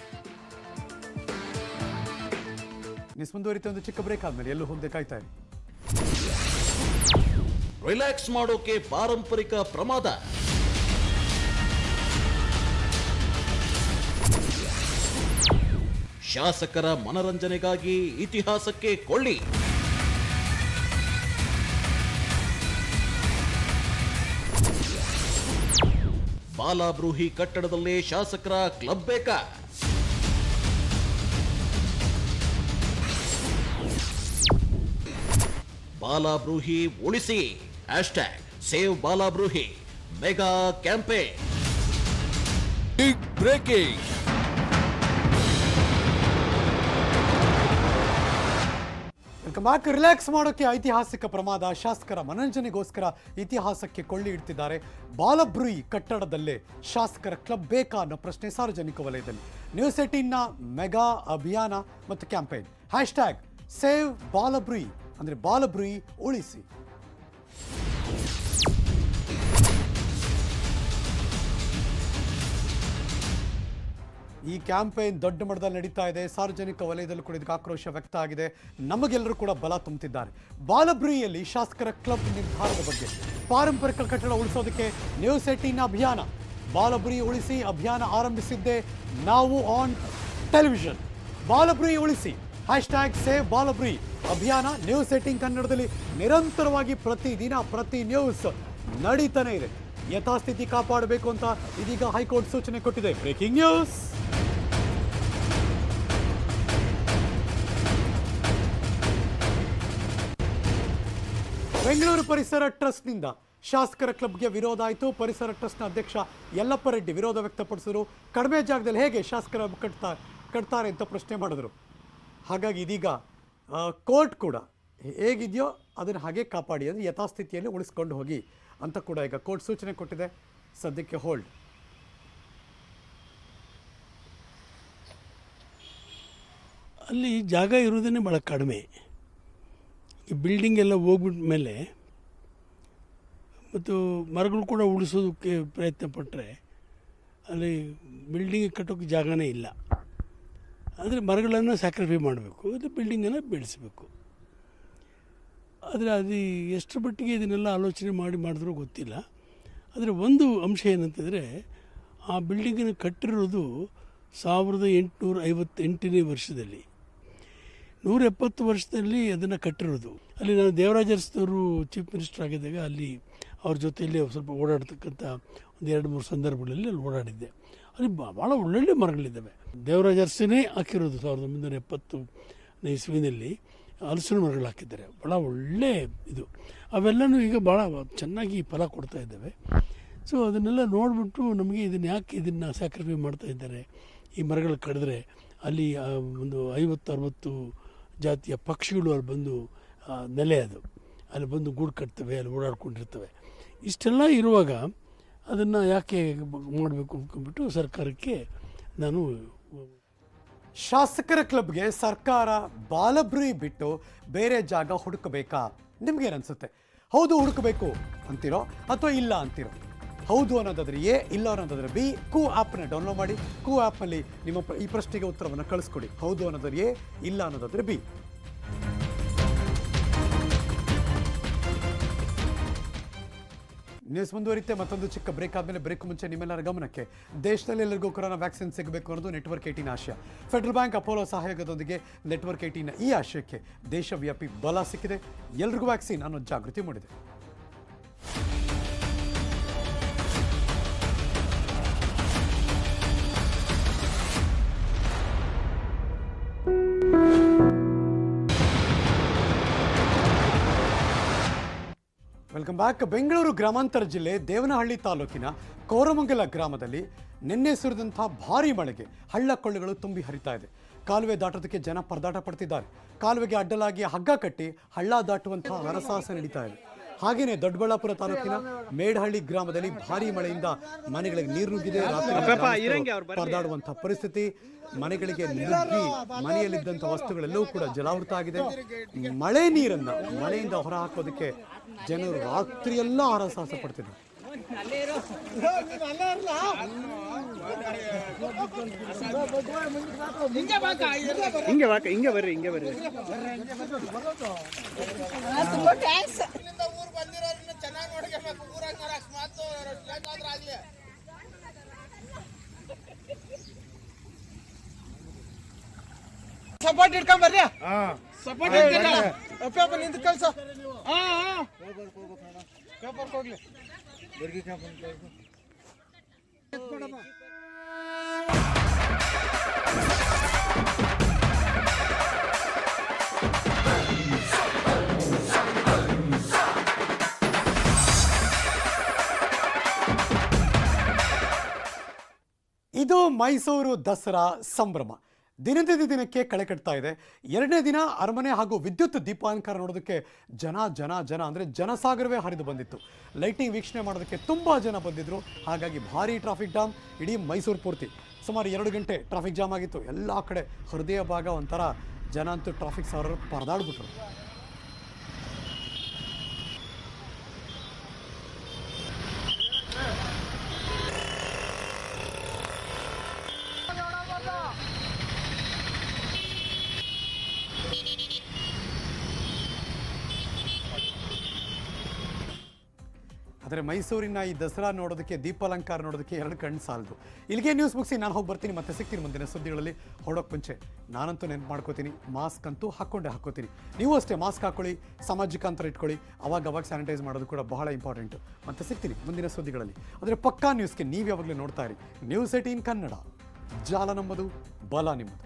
ನ್ಯೂಸ್ ಮುಂದುವರಿತ ಒಂದು ಚಿಕ್ಕ ಬ್ರೇಕ್ ಆದಮೇಲೆ ಎಲ್ಲೂ ಹೋಗದೆ ಕಾಯ್ತಾ ಇರಿ ರಿಲ್ಯಾಕ್ಸ್ ಮಾಡೋಕೆ ಪಾರಂಪರಿಕ ಪ್ರಮಾದ ಶಾಸಕರ ಮನರಂಜನೆಗಾಗಿ ಇತಿಹಾಸಕ್ಕೆ ಕೊಳ್ಳಿ ಬಾಲಾಬ್ರೂಹಿ ಕಟ್ಟಡದಲ್ಲೇ ಶಾಸಕರ ಕ್ಲಬ್ ಬೇಕಾ ಬಾಲಾಬ್ರೂಹಿ ಉಳಿಸಿ hashtag save Balabrooie mega campaign big breaking welcome back relax ಮಾಡೋಕ್ಕೆ ಐತಿಹಾಸಿಕ ಪ್ರಮಾದ ಶಾಸಕರ ಮನರಂಜನೆಗೋಸ್ಕರ ಇತಿಹಾಸಕ್ಕೆ ಕೊಳ್ಳಿ ಇಡ್ತಿದ್ದಾರೆ ಬಾಲಬ್ರುಯಿ ಕಟ್ಟಡದಲ್ಲೇ ಶಾಸಕರ ಕ್ಲಬ್ ಬೇಕಾ ಅನ್ನೋ ಪ್ರಶ್ನೆ ಸಾರ್ವಜನಿಕ ವಲಯದಲ್ಲಿ ನ್ಯೂಸ್ ಏಟೀನ್ನ ಮೆಗಾ ಅಭಿಯಾನ ಮತ್ತು ಕ್ಯಾಂಪೇನ್ ಹ್ಯಾಶ್ಟ್ಯಾಗ್ ಸೇವ್ ಬಾಲಬ್ರುಯಿ ಅಂದರೆ ಬಾಲಬ್ರುಯಿ ಉಳಿಸಿ ಈ ಕ್ಯಾಂಪೇನ್ ದೊಡ್ಡ ಮಟ್ಟದಲ್ಲಿ ನಡೀತಾ ಇದೆ ಸಾರ್ವಜನಿಕ ವಲಯದಲ್ಲೂ ಕೂಡ ಇದಕ್ಕೆ ಆಕ್ರೋಶ ವ್ಯಕ್ತ ಆಗಿದೆ ನಮಗೆಲ್ಲರೂ ಕೂಡ ಬಲ ತುಂಬುತ್ತಿದ್ದಾರೆ ಬಾಲಬ್ರಿಯಲ್ಲಿ ಶಾಸಕರ ಕ್ಲಬ್ ನಿರ್ಧಾರದ ಬಗ್ಗೆ ಪಾರಂಪರಿಕ ಕಟ್ಟಡ ಉಳಿಸೋದಕ್ಕೆ ನ್ಯೂಸ್ ಏಟೀನ್ ಅಭಿಯಾನ ಬಾಲಬ್ರಿ ಉಳಿಸಿ ಅಭಿಯಾನ ಆರಂಭಿಸಿದ್ದೆ ನಾವು ಆನ್ ಟೆಲಿವಿಷನ್ ಬಾಲಬ್ರಿ ಉಳಿಸಿ ಹ್ಯಾಶ್ಟ್ಯಾಗ್ ಸೇವ್ ಬಾಲಬ್ರಿ ಅಭಿಯಾನ ನ್ಯೂಸ್ ಏಟೀನ್ ಕನ್ನಡದಲ್ಲಿ ನಿರಂತರವಾಗಿ ಪ್ರತಿದಿನ ಪ್ರತಿ ನ್ಯೂಸ್ ನಡೀತಾನೆ ಇದೆ ಯಥಾಸ್ಥಿತಿ ಕಾಪಾಡಬೇಕು ಅಂತ ಇದೀಗ ಹೈಕೋರ್ಟ್ ಸೂಚನೆ ಕೊಟ್ಟಿದೆ ಬ್ರೇಕಿಂಗ್ ನ್ಯೂಸ್ ಬೆಂಗಳೂರು ಪರಿಸರ ಟ್ರಸ್ಟ್ನಿಂದ ಶಾಸಕರ ಕ್ಲಬ್ಗೆ ವಿರೋಧ ಆಯಿತು ಪರಿಸರ ಟ್ರಸ್ಟ್ನ ಅಧ್ಯಕ್ಷ ಯಲ್ಲಪ್ಪ ರೆಡ್ಡಿ ವಿರೋಧ ವ್ಯಕ್ತಪಡಿಸಿದ್ರು ಕಡಿಮೆ ಜಾಗದಲ್ಲಿ ಹೇಗೆ ಶಾಸಕರ ಕಟ್ತಾ ಕಟ್ತಾರೆ ಅಂತ ಪ್ರಶ್ನೆ ಮಾಡಿದ್ರು ಹಾಗಾಗಿ ಇದೀಗ ಕೋರ್ಟ್ ಕೂಡ ಹೇಗಿದೆಯೋ ಅದನ್ನು ಹಾಗೆ ಕಾಪಾಡಿ ಅಂದರೆ ಯಥಾಸ್ಥಿತಿಯಲ್ಲಿ ಉಳಿಸ್ಕೊಂಡು ಹೋಗಿ ಅಂತ ಕೂಡ ಈಗ ಕೋರ್ಟ್ ಸೂಚನೆ ಕೊಟ್ಟಿದೆ ಸದ್ಯಕ್ಕೆ ಹೋಲ್ಡ್ ಅಲ್ಲಿ ಜಾಗ ಇರೋದೇ ಭಾಳ ಕಡಿಮೆ ಈ ಬಿಲ್ಡಿಂಗ್ ಎಲ್ಲ ಹೋಗ್ಬಿಟ್ಟ ಮೇಲೆ ಮತ್ತು ಮರಗಳು ಕೂಡ ಉಳಿಸೋದಕ್ಕೆ ಪ್ರಯತ್ನ ಪಟ್ಟರೆ ಅಲ್ಲಿ ಬಿಲ್ಡಿಂಗ್ ಕಟ್ಟೋಕ್ಕೆ ಜಾಗನೇ ಇಲ್ಲ ಅಂದರೆ ಮರಗಳನ್ನು ಸ್ಯಾಕ್ರಿಫೈ ಮಾಡಬೇಕು ಮತ್ತು ಬಿಲ್ಡಿಂಗನ್ನು ಬೆಳೆಸಬೇಕು ಆದರೆ ಅದು ಎಷ್ಟು ಮಟ್ಟಿಗೆ ಇದನ್ನೆಲ್ಲ ಆಲೋಚನೆ ಮಾಡಿ ಮಾಡಿದ್ರೂ ಗೊತ್ತಿಲ್ಲ ಆದರೆ ಒಂದು ಅಂಶ ಏನಂತಂದರೆ ಆ ಬಿಲ್ಡಿಂಗನ್ನು ಕಟ್ಟಿರೋದು ಸಾವಿರದ ಎಂಟುನೂರ ಐವತ್ತೆಂಟನೇ ವರ್ಷದಲ್ಲಿ ನೂರ ಎಪ್ಪತ್ತು ವರ್ಷದಲ್ಲಿ ಅದನ್ನು ಕಟ್ಟಿರೋದು ಅಲ್ಲಿ ನಾನು ದೇವರಾಜ ಅರಸನವರು ಚೀಫ್ ಮಿನಿಸ್ಟರ್ ಆಗಿದ್ದಾಗ ಅಲ್ಲಿ ಅವ್ರ ಜೊತೆಯಲ್ಲಿ ಸ್ವಲ್ಪ ಓಡಾಡ್ತಕ್ಕಂಥ ಒಂದು ಎರಡು ಮೂರು ಸಂದರ್ಭಗಳಲ್ಲಿ ಅಲ್ಲಿ ಓಡಾಡಿದ್ದೆ ಅಲ್ಲಿ ಬಾ- ಭಾಳ ಒಳ್ಳೊಳ್ಳೆ ಮರಗಳಿದ್ದಾವೆ ದೇವರಾಜ ಅರಸನೇ ಹಾಕಿರೋದು ಸಾವಿರದ ಒಂಬೈನೂರ ಎಪ್ಪತ್ತು ಇಸ್ವಿನಲ್ಲಿ ಹಲಸಿನ ಮರಗಳು ಹಾಕಿದ್ದಾರೆ ಭಾಳ ಒಳ್ಳೆ ಇದು ಅವೆಲ್ಲನೂ ಈಗ ಭಾಳ ಚೆನ್ನಾಗಿ ಫಲ ಕೊಡ್ತಾ ಇದ್ದಾವೆ ಸೊ ಅದನ್ನೆಲ್ಲ ನೋಡಿಬಿಟ್ಟು ನಮಗೆ ಇದನ್ನು ಯಾಕೆ ಇದನ್ನು ಸ್ಯಾಕ್ರಿಫೈ ಮಾಡ್ತಾ ಇದ್ದಾರೆ ಈ ಮರಗಳು ಕಡಿದ್ರೆ ಅಲ್ಲಿ ಆ, ಒಂದು ಐವತ್ತು ಅರವತ್ತು ಜಾತಿಯ ಪಕ್ಷಿಗಳು ಅಲ್ಲಿ ಬಂದು ಆ, ನೆಲೆ ಅದು ಅಲ್ಲಿ ಬಂದು ಗೂಡು ಕಟ್ತವೆ ಅಲ್ಲಿ ಓಡಾಡ್ಕೊಂಡಿರ್ತವೆ ಇಷ್ಟೆಲ್ಲ ಇರುವಾಗ ಅದನ್ನು ಯಾಕೆ ಮಾಡಬೇಕು ಅಂದ್ಕೊಂಡ್ಬಿಟ್ಟು ಸರ್ಕಾರಕ್ಕೆ ನಾನು ಶಾಸಕರ ಕ್ಲಬ್ಗೆ ಸರ್ಕಾರ ಬಾಲಬ್ರಿ ಬಿಟ್ಟು ಬೇರೆ ಜಾಗ ಹುಡುಕಬೇಕಾ ನಿಮ್ಗೇನನ್ಸುತ್ತೆ ಹೌದು ಹುಡುಕಬೇಕು ಅಂತೀರೋ ಅಥವಾ ಇಲ್ಲ ಅಂತೀರೋ ಹೌದು ಅನ್ನೋದಾದ್ರೆ ಎ ಇಲ್ಲ ಅನ್ನೋದಾದ್ರೆ ಬಿ ಕೂ ಆ್ಯಪ್ನ ಡೌನ್ಲೋಡ್ ಮಾಡಿ ಕೂ ಆ್ಯಪ್ನಲ್ಲಿ ನಿಮ್ಮ ಪ್ರ- ಈ ಪ್ರಶ್ನೆಗೆ ಉತ್ತರವನ್ನು ಕಳಿಸ್ಕೊಡಿ ಹೌದು ಅನ್ನೋದಾದ್ರೆ ಎ ಇಲ್ಲ ಅನ್ನೋದಾದ್ರೆ ಬಿ ನ್ಯೂಸ್ ಮುಂದುವರಿತೆ ಮತ್ತೊಂದು ಚಿಕ್ಕ ಬ್ರೇಕ್ ಆದಮೇಲೆ ಬ್ರೇಕ್ ಮುಂಚೆ ನಿಮ್ಮೆಲ್ಲರ ಗಮನಕ್ಕೆ ದೇಶದಲ್ಲಿ ಎಲ್ಲರಿಗೂ ಕೊರೋನಾ ವ್ಯಾಕ್ಸಿನ್ ಸಿಗಬೇಕು ಅನ್ನೋದು ನೆಟ್ವರ್ಕ್ ಏಟಿನ ಆಶಯ ಫೆಡರಲ್ ಬ್ಯಾಂಕ್ ಅಪೋಲೋ ಸಹಯೋಗದೊಂದಿಗೆ ನೆಟ್ವರ್ಕ್ ಏಟಿನ ಈ ಆಶಯಕ್ಕೆ ದೇಶವ್ಯಾಪಿ ಬಲ ಸಿಕ್ಕಿದೆ ಎಲ್ರಿಗೂ ವ್ಯಾಕ್ಸಿನ್ ಅನ್ನೋ ಜಾಗೃತಿ ಮೂಡಿದೆ ವೆಲ್ಕಮ್ ಬ್ಯಾಕ್ ಬೆಂಗಳೂರು ಗ್ರಾಮಾಂತರ ಜಿಲ್ಲೆ ದೇವನಹಳ್ಳಿ ತಾಲೂಕಿನ ಕೋರಮಂಗಲ ಗ್ರಾಮದಲ್ಲಿ ನಿನ್ನೆ ಸುರಿದಂಥ ಭಾರಿ ಮಳೆಗೆ ಹಳ್ಳ ಕೊಳ್ಳಗಳು ತುಂಬಿ ಹರಿತಾ ಇದೆ ಕಾಲುವೆ ದಾಟೋದಕ್ಕೆ ಜನ ಪರದಾಟ ಪಡ್ತಿದ್ದಾರೆ ಕಾಲುವೆಗೆ ಅಡ್ಡಲಾಗಿ ಹಗ್ಗ ಕಟ್ಟಿ ಹಳ್ಳ ದಾಟುವಂತಹ ಹರಸಾಹಸ ನಡೀತಾ ಇದೆ ಹಾಗೇನೆ ದೊಡ್ಡಬಳ್ಳಾಪುರ ತಾಲೂಕಿನ ಮೇಡಹಳ್ಳಿ ಗ್ರಾಮದಲ್ಲಿ ಭಾರಿ ಮಳೆಯಿಂದ ಮನೆಗಳಿಗೆ ನೀರು ನುಗ್ಗಿದೆ ರಾತ್ರಿ ಗ್ರಾಮಸ್ಥರು ಪರದಾಡುವಂತಹ ಪರಿಸ್ಥಿತಿ ಮನೆಗಳಿಗೆ ನುಗ್ಗಿ ಮನೆಯಲ್ಲಿದ್ದಂಥ ವಸ್ತುಗಳೆಲ್ಲವೂ ಕೂಡ ಜಲಾವೃತ ಆಗಿದೆ ಮಳೆ ನೀರನ್ನ ಮನೆಯಿಂದ ಹೊರ ಹಾಕೋದಕ್ಕೆ ಜನರು ರಾತ್ರಿಯೆಲ್ಲ ಹರಸಾಹಸ ಪಡ್ತಿದ್ದಾರೆ ಹಿಂಗೆ ಬಾಕ ಹಿಂಗೆ ಬರ್ರಿ ಹಿಂಗೆ ಬರ್ರಿ ಸಪೋರ್ಟ್ ಇಟ್ಕೊಂಡ್ ಬರ್ರಿ ಸಪೋರ್ಟ್ ಅಪ್ಪ ಅಪ್ಪ ನಿಂತು ಕಳ್ಸ ಹಾ ಹಾ ಪೇಪರ್ ಹೋಗ್ಲಿ ಇದು ಮೈಸೂರು ದಸರಾ ಸಂಭ್ರಮ ದಿನದಿಂದ ದಿನಕ್ಕೆ ಕಳೆ ಕಟ್ತಾ ಇದೆ ಎರಡನೇ ದಿನ ಅರಮನೆ ಹಾಗೂ ವಿದ್ಯುತ್ ದೀಪಾಲಂಕಾರ ನೋಡೋದಕ್ಕೆ ಜನ ಜನ ಜನ ಅಂದರೆ ಜನಸಾಗರವೇ ಹರಿದು ಬಂದಿತ್ತು ಲೈಟಿಂಗ್ ವೀಕ್ಷಣೆ ಮಾಡೋದಕ್ಕೆ ತುಂಬ ಜನ ಬಂದಿದ್ರು ಹಾಗಾಗಿ ಭಾರಿ ಟ್ರಾಫಿಕ್ ಜಾಮ್ ಇಡೀ ಮೈಸೂರು ಪೂರ್ತಿ ಸುಮಾರು ಎರಡು ಗಂಟೆ ಟ್ರಾಫಿಕ್ ಜಾಮ್ ಆಗಿತ್ತು ಎಲ್ಲ ಕಡೆ ಹೃದಯ ಭಾಗ ಒಂಥರ ಜನ ಅಂತೂ ಟ್ರಾಫಿಕ್ ಸಾವಿರ ಪರದಾಡ್ಬಿಟ್ರು ಆದರೆ ಮೈಸೂರಿನ ಈ ದಸರಾ ನೋಡೋದಕ್ಕೆ ದೀಪಾಲಂಕಾರ ನೋಡೋದಕ್ಕೆ ಎರಡು ಕಣ್ಣು ಸಾಲದು ಇಲ್ಲಿಗೆ ನ್ಯೂಸ್ ಮುಗಿಸಿ ನಾನು ಹೋಗಿ ಬರ್ತೀನಿ ಮತ್ತೆ ಸಿಗ್ತೀನಿ ಮುಂದಿನ ಸುದ್ದಿಗಳಲ್ಲಿ ಹೊರಡೋಕೆ ಮುಂಚೆ ನಾನಂತೂ ನೆನ್ಪು ಮಾಡ್ಕೋತೀನಿ ಮಾಸ್ಕ್ ಅಂತೂ ಹಾಕ್ಕೊಂಡೇ ಹಾಕ್ಕೋತೀನಿ ನೀವು ಅಷ್ಟೇ ಮಾಸ್ಕ್ ಹಾಕ್ಕೊಳ್ಳಿ ಸಾಮಾಜಿಕ ಅಂತರ ಇಟ್ಕೊಳ್ಳಿ ಅವಾಗ ಅವಾಗ ಸ್ಯಾನಿಟೈಸ್ ಮಾಡೋದು ಕೂಡ ಬಹಳ ಇಂಪಾರ್ಟೆಂಟು ಮತ್ತೆ ಸಿಗ್ತೀನಿ ಮುಂದಿನ ಸುದ್ದಿಗಳಲ್ಲಿ ಆದರೆ ಪಕ್ಕಾ ನ್ಯೂಸ್ಗೆ ನೀವು ಯಾವಾಗಲೂ ನೋಡ್ತಾ ಇರಿ ನ್ಯೂಸ್ ಏಟೀನ್ ಕನ್ನಡ ಜಾಲ ನಮ್ಮದು ಬಲ ನಿಮ್ಮದು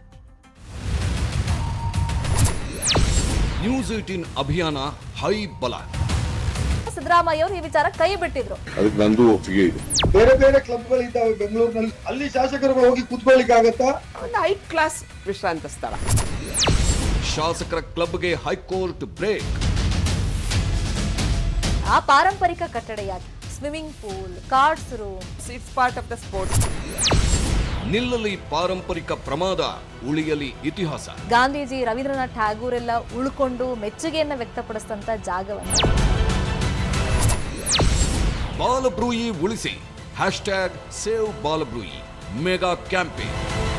ನ್ಯೂಸ್ ಏಟೀನ್ ಅಭಿಯಾನ ಹೈ ಬಲ ಸಿದ್ದರಾಮಯ್ಯ ಅವರು ಈ ವಿಚಾರ ಕೈ ಬಿಟ್ಟಿದ್ರು ಅದಕ್ಕೆ ನಂದು ಒಪ್ಪಿಗೆ ಇದೆ ಬೇರೆ ಬೇರೆ ಕ್ಲಬ್ಗಳು ಇದ್ದಾವೆ ಬೆಂಗಳೂರಿನಲ್ಲಿ ಅಲ್ಲಿ ಶಾಸಕರುಗಳು ಹೋಗಿ ಕೂತ್ಕೊಳ್ಳಿಕ್ಕೆ ಆಗತ್ತಾ ಒಂದು ಹೈ ಕ್ಲಾಸ್ ವಿಶ್ರಾಂತ ಸ್ಥಳ ಶಾಸಕರ ಕ್ಲಬ್ಗೆ ಹೈಕೋರ್ಟ್ ಬ್ರೇಕ್ ಆ ಪಾರಂಪರಿಕ ಕಟ್ಟಡ ಯಾಕೆ swimming pool cards room it's part of the sports ನಿಲ್ಲಲಿ ಪಾರಂಪರಿಕ ಪ್ರಮಾದ ಉಳಿಯಲಿ ಇತಿಹಾಸ ಗಾಂಧೀಜಿ ರವೀಂದ್ರನಾಥ್ ಟ್ಯಾಗೂರ್ ಎಲ್ಲ ಉಳ್ಕೊಂಡು ಮೆಚ್ಚುಗೆಯನ್ನ ವ್ಯಕ್ತಪಡಿಸಿದಂತ ಜಾಗವನ್ನು ಬಾಲಬ್ರೂಯಿ ಉಳಿಸಿ hashtag save Balabrooie mega campaign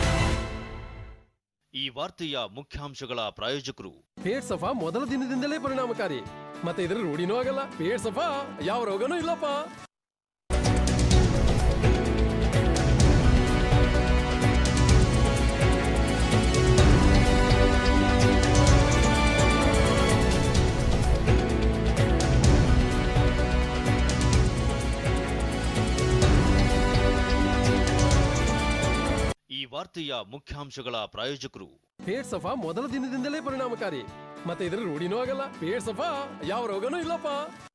ಈ ವಾರ್ತೆಯ ಮುಖ್ಯಾಂಶಗಳ ಪ್ರಾಯೋಜಕರು ಪೇಟ್ ಸಫಾ ಮೊದಲ ದಿನದಿಂದಲೇ ಪರಿಣಾಮಕಾರಿ ಮತ್ತೆ ಇದರ ರೂಢಿನೂ ಆಗಲ್ಲ ಪೇಟ್ ಸಫಾ ಯಾವ ರೋಗನೂ ಇಲ್ಲಪ್ಪ ಈ ವಾರ್ತೆಯ ಮುಖ್ಯಾಂಶಗಳ ಪ್ರಾಯೋಜಕರು ಪೇಟ್ ಸಫಾ ಮೊದಲ ದಿನದಿಂದಲೇ ಪರಿಣಾಮಕಾರಿ ಮತ್ತೆ ಇದರ ರೂಢಿನೂ ಆಗಲ್ಲ ಪೇಟ್ ಸಫಾ ಯಾವ ರೋಗನೂ ಇಲ್ಲಪ್ಪ